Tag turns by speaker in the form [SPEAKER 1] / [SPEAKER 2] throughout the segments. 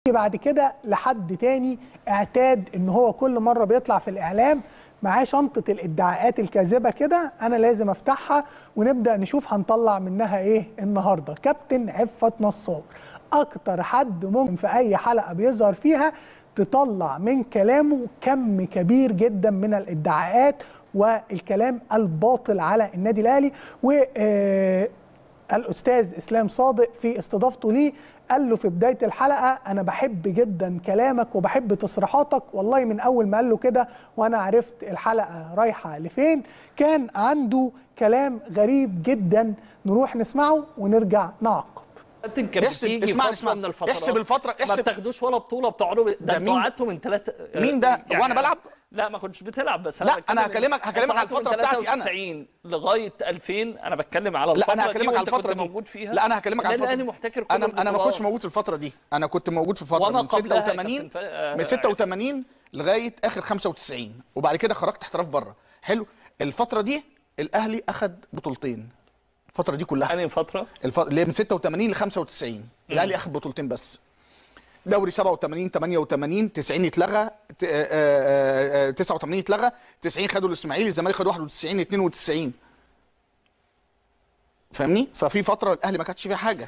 [SPEAKER 1] بعد كده لحد تاني اعتاد ان هو كل مره بيطلع في الاعلام معاه شنطه الادعاءات الكاذبه كده انا لازم افتحها ونبدا نشوف هنطلع منها ايه النهارده كابتن عفت نصار اكتر حد ممكن في اي حلقه بيظهر فيها تطلع من كلامه كم كبير جدا من الادعاءات والكلام الباطل على النادي الاهلي و آه، الاستاذ اسلام صادق في استضافته ليه قال له في بدايه الحلقه انا بحب جدا كلامك وبحب تصريحاتك والله من اول ما قال له كده وانا عرفت الحلقه رايحه لفين كان عنده كلام غريب جدا نروح نسمعه ونرجع نعقب
[SPEAKER 2] كابتن كان
[SPEAKER 3] احسب-
[SPEAKER 2] بتيجي
[SPEAKER 3] اسمعني-
[SPEAKER 2] فترة
[SPEAKER 3] اسمعني.
[SPEAKER 2] من الفترات
[SPEAKER 3] احسب الفترة-
[SPEAKER 2] ما
[SPEAKER 3] احسب-
[SPEAKER 2] بتاخدوش ولا بطوله بتقعدوا ده
[SPEAKER 3] ده
[SPEAKER 2] انتوا
[SPEAKER 3] مين؟
[SPEAKER 2] قعدتوا من ثلاث
[SPEAKER 3] مين ده؟ هو أنا بلعب؟
[SPEAKER 2] لا ما كنتش بتلعب بس
[SPEAKER 3] لا،
[SPEAKER 2] بتكلم-
[SPEAKER 3] أنا هكلمك- هكلمك
[SPEAKER 2] أنتوا
[SPEAKER 3] على
[SPEAKER 2] قعدتوا من
[SPEAKER 3] الفترة بتاعتي أنا.
[SPEAKER 2] 93 لغايه 2000 انا بتكلم على
[SPEAKER 3] لا
[SPEAKER 2] الفتره
[SPEAKER 3] انا
[SPEAKER 2] دي
[SPEAKER 3] هكلمك على
[SPEAKER 2] وانت
[SPEAKER 3] الفتره
[SPEAKER 2] كنت
[SPEAKER 3] دي
[SPEAKER 2] موجود فيها
[SPEAKER 3] لا انا هكلمك على
[SPEAKER 2] النادي
[SPEAKER 3] الفتره
[SPEAKER 2] الاهلي محتكر كل
[SPEAKER 3] انا انا ما
[SPEAKER 2] البطولات.
[SPEAKER 3] كنتش موجود في الفتره دي انا كنت موجود في الفتره
[SPEAKER 2] وما
[SPEAKER 3] من
[SPEAKER 2] قبلها يا
[SPEAKER 3] 86
[SPEAKER 2] كابتن ف- آه،
[SPEAKER 3] من 86 لغايه اخر 95 وبعد كده خرجت احتراف بره حلو الفتره دي الاهلي اخذ بطولتين الفتره دي كلها
[SPEAKER 2] انهي فتره
[SPEAKER 3] الف... اللي هي من 86 ل 95 الاهلي اخذ بطولتين بس دوري 87 88 90 اتلغى ت- آه، آه، آه، 89 اتلغى 90 خدوا الاسماعيلي الزمالك خد 91 92 فاهمني ففي فتره الاهلي ما كانش فيها حاجه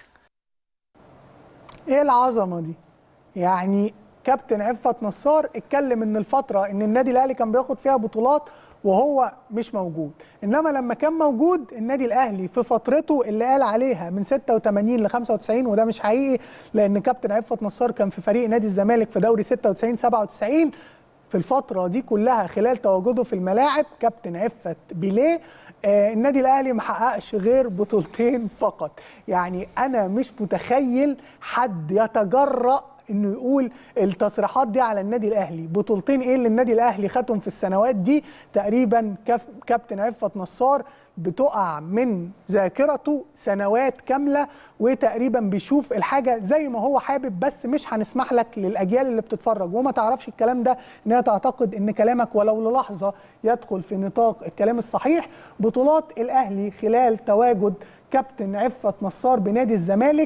[SPEAKER 1] ايه العظمه دي يعني كابتن عفت نصار اتكلم ان الفتره ان النادي الاهلي كان بياخد فيها بطولات وهو مش موجود انما لما كان موجود النادي الاهلي في فترته اللي قال عليها من 86 ل 95 وده مش حقيقي لان كابتن عفت نصار كان في فريق نادي الزمالك في دوري 96 97 في الفترة دي كلها خلال تواجده في الملاعب كابتن عفت بيليه آه النادي الاهلي ما حققش غير بطولتين فقط يعني انا مش متخيل حد يتجرأ انه يقول التصريحات دي على النادي الاهلي بطولتين ايه اللي النادي الاهلي خدهم في السنوات دي تقريبا كف كابتن عفت نصار بتقع من ذاكرته سنوات كامله وتقريبا بيشوف الحاجه زي ما هو حابب بس مش هنسمح لك للاجيال اللي بتتفرج وما تعرفش الكلام ده انها تعتقد ان كلامك ولو للحظه يدخل في نطاق الكلام الصحيح بطولات الاهلي خلال تواجد كابتن عفت نصار بنادي الزمالك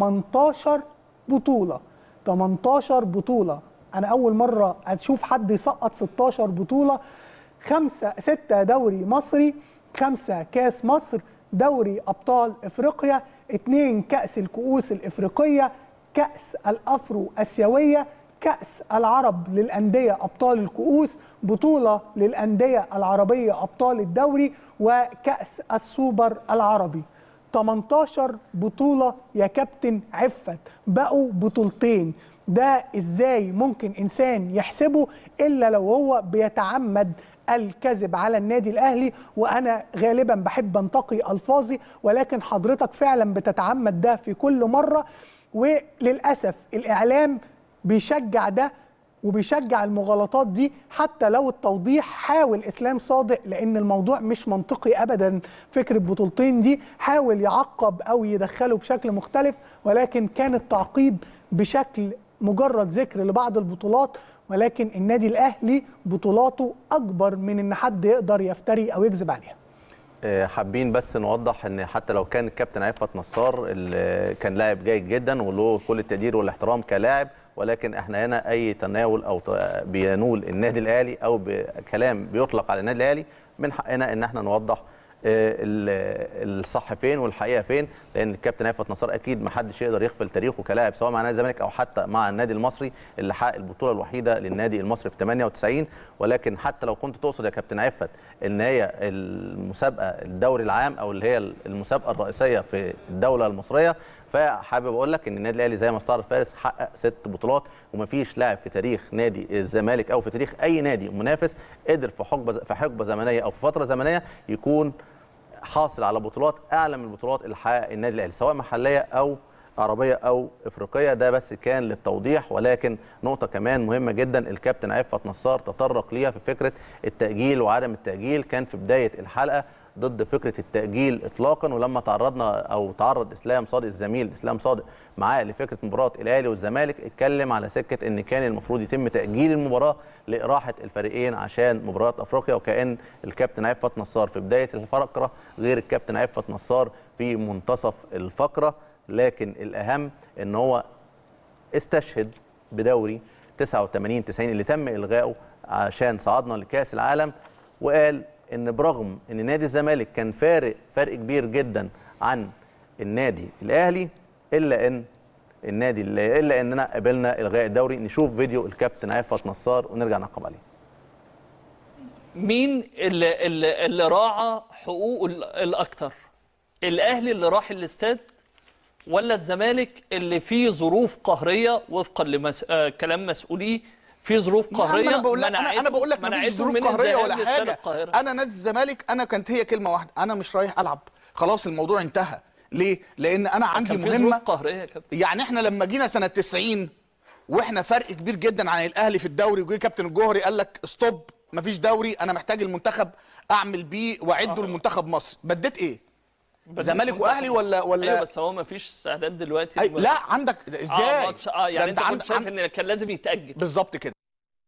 [SPEAKER 1] 18 بطوله 18 بطوله انا اول مره اشوف حد يسقط 16 بطوله خمسة ستة دوري مصري خمسة كاس مصر دوري أبطال إفريقيا اتنين كأس الكؤوس الإفريقية كأس الأفرو أسيوية كأس العرب للأندية أبطال الكؤوس بطولة للأندية العربية أبطال الدوري وكأس السوبر العربي 18 بطولة يا كابتن عفت بقوا بطولتين ده ازاي ممكن انسان يحسبه الا لو هو بيتعمد الكذب على النادي الاهلي وانا غالبا بحب انتقي الفاظي ولكن حضرتك فعلا بتتعمد ده في كل مره وللاسف الاعلام بيشجع ده وبيشجع المغالطات دي حتى لو التوضيح حاول اسلام صادق لان الموضوع مش منطقي ابدا فكره بطولتين دي حاول يعقب او يدخله بشكل مختلف ولكن كان التعقيب بشكل مجرد ذكر لبعض البطولات ولكن النادي الاهلي بطولاته اكبر من ان حد يقدر يفتري او يكذب عليها
[SPEAKER 4] آه، حابين بس نوضح ان حتى لو كان الكابتن عفت نصار اللي كان لاعب جيد جدا وله كل التقدير والاحترام كلاعب ولكن احنا هنا اي تناول او ت- بينول النادي الاهلي او بكلام بيطلق على النادي الاهلي من حقنا ان احنا نوضح آه، ال- الصح فين والحقيقه فين لان الكابتن عفت نصار اكيد ما حدش يقدر يغفل تاريخه كلاعب سواء مع نادي الزمالك او حتى مع النادي المصري اللي حقق البطوله الوحيده للنادي المصري في 98 ولكن حتى لو كنت تقصد يا كابتن عفت ان هي المسابقه الدوري العام او اللي هي المسابقه الرئيسيه في الدوله المصريه فحابب اقول لك ان النادي الاهلي زي ما استعرض فارس حقق ست بطولات ومفيش لاعب في تاريخ نادي الزمالك او في تاريخ اي نادي منافس قدر في حقبه في حقبه زمنيه او في فتره زمنيه يكون حاصل على بطولات اعلى من البطولات اللي حقق النادي الاهلي سواء محليه او عربيه او افريقيه ده بس كان للتوضيح ولكن نقطه كمان مهمه جدا الكابتن عفت نصار تطرق ليها في فكره التاجيل وعدم التاجيل كان في بدايه الحلقه ضد فكره التاجيل اطلاقا ولما تعرضنا او تعرض اسلام صادق الزميل اسلام صادق معاه لفكره مباراه الاهلي والزمالك اتكلم على سكه ان كان المفروض يتم تاجيل المباراه لاراحه الفريقين عشان مباراه افريقيا وكان الكابتن عفت نصار في بدايه الفقره غير الكابتن عفت نصار في منتصف الفقره لكن الاهم ان هو استشهد بدوري 89 90 اللي تم الغائه عشان صعدنا لكاس العالم وقال ان برغم ان نادي الزمالك كان فارق فرق كبير جدا عن النادي الاهلي الا ان النادي الا اننا قبلنا الغاء الدوري نشوف فيديو الكابتن عفت نصار ونرجع نعقب عليه
[SPEAKER 2] مين اللي, اللي, اللي راعى حقوقه ال- الاكتر الاهلي اللي راح الاستاد ولا الزمالك اللي فيه ظروف قهريه وفقا لمس... آه كلام مسؤوليه في ظروف
[SPEAKER 3] يا عم
[SPEAKER 2] قهريه
[SPEAKER 3] انا بقول لك انا انا
[SPEAKER 2] منعته-
[SPEAKER 3] بقول لك مفيش
[SPEAKER 2] منعته
[SPEAKER 3] ظروف
[SPEAKER 2] من
[SPEAKER 3] قهريه
[SPEAKER 2] الذهاب
[SPEAKER 3] ولا
[SPEAKER 2] لاستاد
[SPEAKER 3] حاجه
[SPEAKER 2] القاهرة.
[SPEAKER 3] انا نادي الزمالك انا كانت هي كلمه واحده انا مش رايح العب خلاص الموضوع انتهى ليه لان انا عندي
[SPEAKER 2] كان في
[SPEAKER 3] مهمه
[SPEAKER 2] ظروف قهريه يا كابتن
[SPEAKER 3] يعني احنا لما جينا سنه 90 واحنا فرق كبير جدا عن الاهلي في الدوري وجه كابتن الجوهري قال لك ستوب مفيش دوري انا محتاج المنتخب اعمل بيه واعده لمنتخب مصر بديت ايه زمالك واهلي ولا ولا
[SPEAKER 2] ايوه بس هو ما فيش استعداد دلوقتي
[SPEAKER 3] أي
[SPEAKER 2] دلوقتي.
[SPEAKER 3] لا عندك
[SPEAKER 2] اه
[SPEAKER 3] ازاي
[SPEAKER 2] ماتش اه
[SPEAKER 3] ده
[SPEAKER 2] يعني انت
[SPEAKER 3] عند-
[SPEAKER 2] كنت شايف
[SPEAKER 3] عند-
[SPEAKER 2] ان كان لازم يتاجل
[SPEAKER 3] بالظبط كده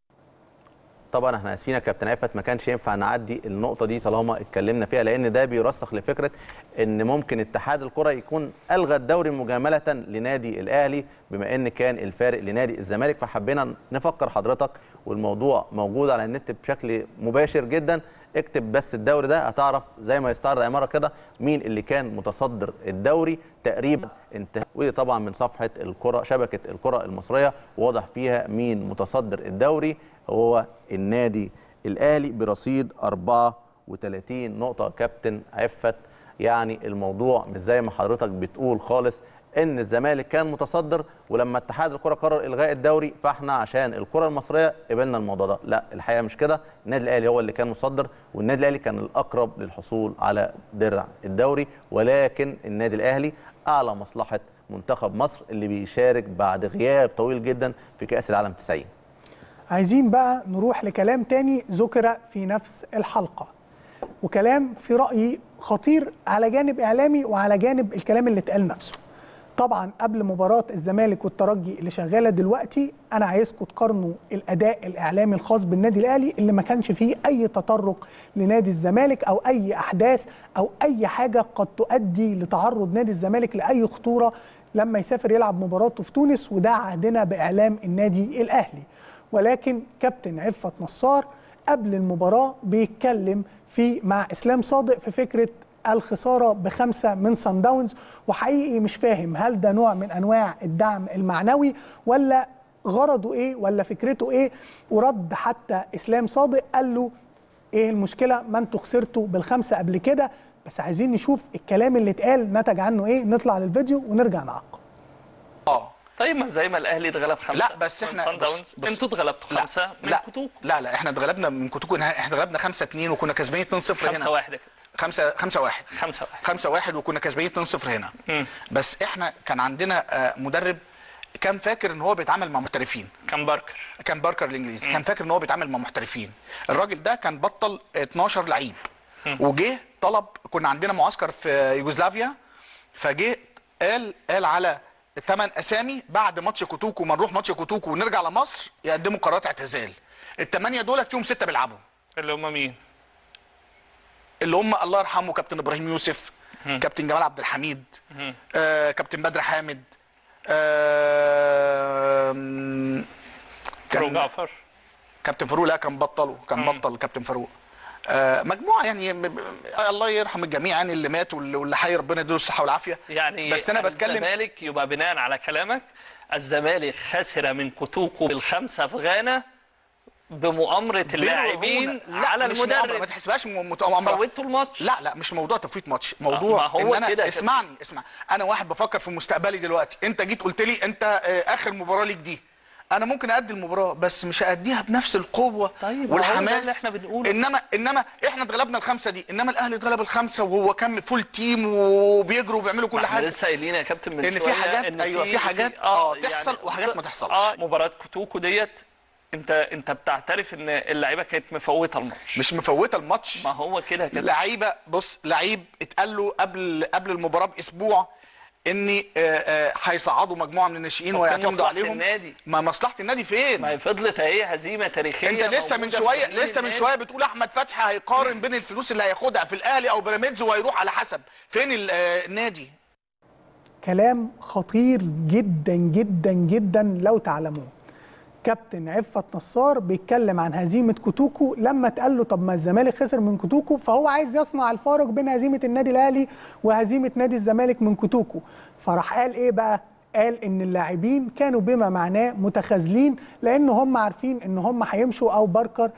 [SPEAKER 4] طبعا احنا اسفين يا كابتن عفت ما كانش ينفع نعدي النقطه دي طالما اتكلمنا فيها لان ده بيرسخ لفكره ان ممكن اتحاد الكره يكون الغى الدوري مجامله لنادي الاهلي بما ان كان الفارق لنادي الزمالك فحبينا نفكر حضرتك والموضوع موجود على النت بشكل مباشر جدا اكتب بس الدوري ده هتعرف زي ما يستعرض اي مره كده مين اللي كان متصدر الدوري تقريبا انتهى ودي طبعا من صفحه الكره شبكه الكره المصريه واضح فيها مين متصدر الدوري هو النادي الاهلي برصيد 34 نقطه كابتن عفت يعني الموضوع مش زي ما حضرتك بتقول خالص ان الزمالك كان متصدر ولما اتحاد الكره قرر الغاء الدوري فاحنا عشان الكره المصريه قبلنا الموضوع ده لا الحقيقه مش كده النادي الاهلي هو اللي كان متصدر والنادي الاهلي كان الاقرب للحصول على درع الدوري ولكن النادي الاهلي اعلى مصلحه منتخب مصر اللي بيشارك بعد غياب طويل جدا في كاس العالم 90
[SPEAKER 1] عايزين بقى نروح لكلام تاني ذكر في نفس الحلقة وكلام في رأيي خطير على جانب إعلامي وعلى جانب الكلام اللي اتقال نفسه طبعا قبل مباراة الزمالك والترجي اللي شغالة دلوقتي أنا عايزكم تقارنوا الأداء الإعلامي الخاص بالنادي الأهلي اللي ما كانش فيه أي تطرق لنادي الزمالك أو أي أحداث أو أي حاجة قد تؤدي لتعرض نادي الزمالك لأي خطورة لما يسافر يلعب مباراته في تونس وده عهدنا بإعلام النادي الأهلي ولكن كابتن عفت نصار قبل المباراة بيتكلم في مع إسلام صادق في فكرة الخسارة بخمسة من سان داونز وحقيقي مش فاهم هل ده نوع من أنواع الدعم المعنوي ولا غرضه إيه ولا فكرته إيه ورد حتى إسلام صادق قال له إيه المشكلة ما أنتوا خسرتوا بالخمسة قبل كده بس عايزين نشوف الكلام اللي اتقال نتج عنه إيه نطلع للفيديو ونرجع نعقب
[SPEAKER 3] اه
[SPEAKER 2] طيب ما زي ما الاهلي اتغلب خمسه
[SPEAKER 3] لا بس
[SPEAKER 2] من
[SPEAKER 3] احنا
[SPEAKER 2] صن
[SPEAKER 3] بص-
[SPEAKER 2] داونز
[SPEAKER 3] بص.
[SPEAKER 2] انتوا اتغلبتوا
[SPEAKER 3] لا،
[SPEAKER 2] خمسه من
[SPEAKER 3] لا
[SPEAKER 2] كوتوكو
[SPEAKER 3] لا لا احنا اتغلبنا من كوتوكو احنا اتغلبنا 5 2 وكنا كسبانين 2 0 هنا
[SPEAKER 2] خمسه واحد يا كابتن
[SPEAKER 3] 5 5 1
[SPEAKER 2] خمسه واحد
[SPEAKER 3] 5 1 وكنا كسبانين 2 0 هنا
[SPEAKER 2] مم.
[SPEAKER 3] بس احنا كان عندنا آه، مدرب كان فاكر ان هو بيتعامل مع محترفين
[SPEAKER 2] كان باركر
[SPEAKER 3] كان باركر الانجليزي كان فاكر ان هو بيتعامل مع محترفين الراجل ده كان بطل 12 لعيب وجه طلب كنا عندنا معسكر في يوغوسلافيا فجه قال قال على ثمان اسامي بعد ماتش كوتوكو ما نروح ماتش كوتوكو ونرجع لمصر يقدموا قرارات اعتزال الثمانيه دولت فيهم سته بيلعبوا
[SPEAKER 2] اللي هم مين؟
[SPEAKER 3] اللي هم الله يرحمه كابتن ابراهيم يوسف كابتن جمال عبد الحميد آه كابتن بدر حامد آه م-
[SPEAKER 2] فاروق
[SPEAKER 3] كان
[SPEAKER 2] جعفر
[SPEAKER 3] كابتن فاروق لا كان بطله كان بطل كابتن فاروق آه مجموعه يعني م- م- الله يرحم الجميع يعني اللي مات واللي واللي حي ربنا يديله الصحه والعافيه
[SPEAKER 2] يعني
[SPEAKER 3] بس انا بتكلم
[SPEAKER 2] الزمالك يبقى بناء على كلامك الزمالك خسر من كوتوكو بالخمسه في غانا بمؤامره اللاعبين
[SPEAKER 3] لا
[SPEAKER 2] على
[SPEAKER 3] مش مؤامرة، ما
[SPEAKER 2] المدرب
[SPEAKER 3] تحسبهاش م- مؤامره
[SPEAKER 2] فوتوا الماتش
[SPEAKER 3] لا لا مش موضوع تفويت ماتش موضوع
[SPEAKER 2] ما هو
[SPEAKER 3] ان انا
[SPEAKER 2] كده يا
[SPEAKER 3] اسمعني اسمع انا واحد بفكر في مستقبلي دلوقتي انت جيت قلت لي انت آه، اخر مباراه ليك دي انا ممكن ادي المباراه بس مش هاديها بنفس القوه
[SPEAKER 2] طيب، ما هو ده
[SPEAKER 3] والحماس
[SPEAKER 2] اللي احنا بنقوله.
[SPEAKER 3] انما انما احنا اتغلبنا الخمسه دي انما الاهلي اتغلب الخمسه وهو كان فول تيم وبيجروا وبيعملوا كل
[SPEAKER 2] ما احنا
[SPEAKER 3] حاجه
[SPEAKER 2] لسه قايلين يا كابتن من
[SPEAKER 3] إن في
[SPEAKER 2] شوية
[SPEAKER 3] حاجات-
[SPEAKER 2] إن
[SPEAKER 3] أيوة، في حاجات، آه، تحصل وحاجات ما تحصلش.
[SPEAKER 2] اه مباراه كوتوكو ديت انت انت بتعترف ان اللعيبه كانت مفوته الماتش
[SPEAKER 3] مش مفوته الماتش
[SPEAKER 2] ما هو كده كده
[SPEAKER 3] لعيبه بص لعيب اتقال له قبل قبل المباراه باسبوع ان هيصعدوا مجموعه من الناشئين
[SPEAKER 2] طب فين
[SPEAKER 3] ويعتمدوا
[SPEAKER 2] مصلحة
[SPEAKER 3] عليهم
[SPEAKER 2] النادي؟
[SPEAKER 3] ما مصلحه النادي فين
[SPEAKER 2] ما هي فضلت اهي هزيمه تاريخيه
[SPEAKER 3] انت لسه من
[SPEAKER 2] موجودة
[SPEAKER 3] شويه
[SPEAKER 2] في جميع
[SPEAKER 3] لسه من
[SPEAKER 2] النادي.
[SPEAKER 3] شويه بتقول احمد فتحي هيقارن بين الفلوس اللي هياخدها في الاهلي او بيراميدز وهيروح على حسب فين ال- آه، النادي
[SPEAKER 1] كلام خطير جدا جدا جدا لو تعلمون كابتن عفت نصار بيتكلم عن هزيمه كوتوكو لما اتقال له طب ما الزمالك خسر من كوتوكو فهو عايز يصنع الفارق بين هزيمه النادي الاهلي وهزيمه نادي الزمالك من كوتوكو فراح قال ايه بقى قال ان اللاعبين كانوا بما معناه متخاذلين لان هم عارفين ان هم هيمشوا او باركر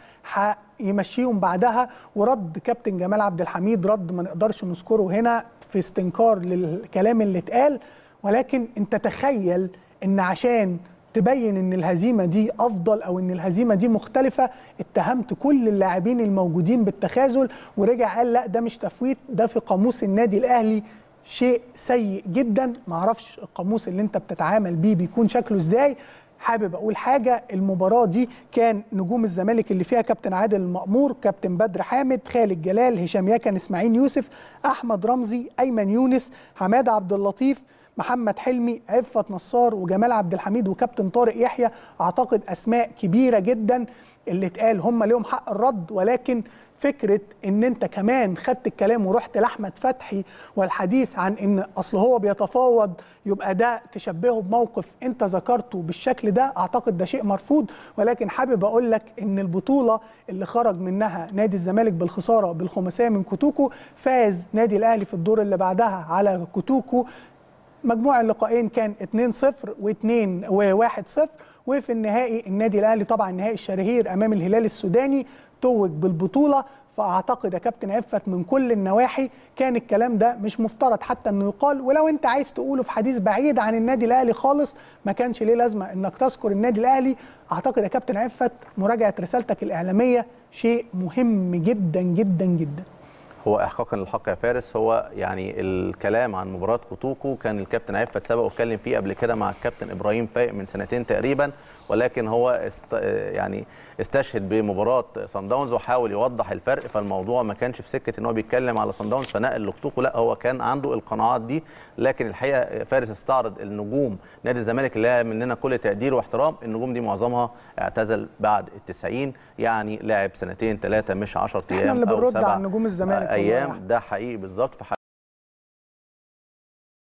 [SPEAKER 1] هيمشيهم بعدها ورد كابتن جمال عبد الحميد رد ما نقدرش نذكره هنا في استنكار للكلام اللي اتقال ولكن انت تخيل ان عشان تبين ان الهزيمه دي افضل او ان الهزيمه دي مختلفه اتهمت كل اللاعبين الموجودين بالتخاذل ورجع قال لا ده مش تفويت ده في قاموس النادي الاهلي شيء سيء جدا معرفش القاموس اللي انت بتتعامل بيه بيكون شكله ازاي حابب اقول حاجه المباراه دي كان نجوم الزمالك اللي فيها كابتن عادل المأمور كابتن بدر حامد خالد جلال هشام يكن اسماعيل يوسف احمد رمزي ايمن يونس حماد عبد اللطيف محمد حلمي عفت نصار وجمال عبد الحميد وكابتن طارق يحيى اعتقد اسماء كبيره جدا اللي اتقال هم ليهم حق الرد ولكن فكره ان انت كمان خدت الكلام ورحت لاحمد فتحي والحديث عن ان اصل هو بيتفاوض يبقى ده تشبهه بموقف انت ذكرته بالشكل ده اعتقد ده شيء مرفوض ولكن حابب اقول لك ان البطوله اللي خرج منها نادي الزمالك بالخساره بالخماسيه من كوتوكو فاز نادي الاهلي في الدور اللي بعدها على كوتوكو مجموع اللقاءين كان 2-0 و2 و1-0 وفي النهائي النادي الاهلي طبعا نهائي الشرهير امام الهلال السوداني توج بالبطوله فاعتقد يا كابتن عفت من كل النواحي كان الكلام ده مش مفترض حتى انه يقال ولو انت عايز تقوله في حديث بعيد عن النادي الاهلي خالص ما كانش ليه لازمه انك تذكر النادي الاهلي اعتقد يا كابتن عفت مراجعه رسالتك الاعلاميه شيء مهم جدا جدا جدا
[SPEAKER 4] هو احقاقا للحق يا فارس هو يعني الكلام عن مباراه كوتوكو كان الكابتن عفت سبق واتكلم فيه قبل كده مع الكابتن ابراهيم فايق من سنتين تقريبا ولكن هو است يعني استشهد بمباراه سان داونز وحاول يوضح الفرق فالموضوع ما كانش في سكه ان هو بيتكلم على سان داونز فنقل لكوتوكو لا هو كان عنده القناعات دي لكن الحقيقه فارس استعرض النجوم نادي الزمالك اللي هي مننا كل تقدير واحترام النجوم دي معظمها اعتزل بعد التسعين يعني لاعب سنتين ثلاثه مش 10 ايام
[SPEAKER 1] احنا اللي
[SPEAKER 4] او
[SPEAKER 1] بنرد
[SPEAKER 4] سبع
[SPEAKER 1] على نجوم الزمالك والله.
[SPEAKER 4] ايام ده حقيقي بالظبط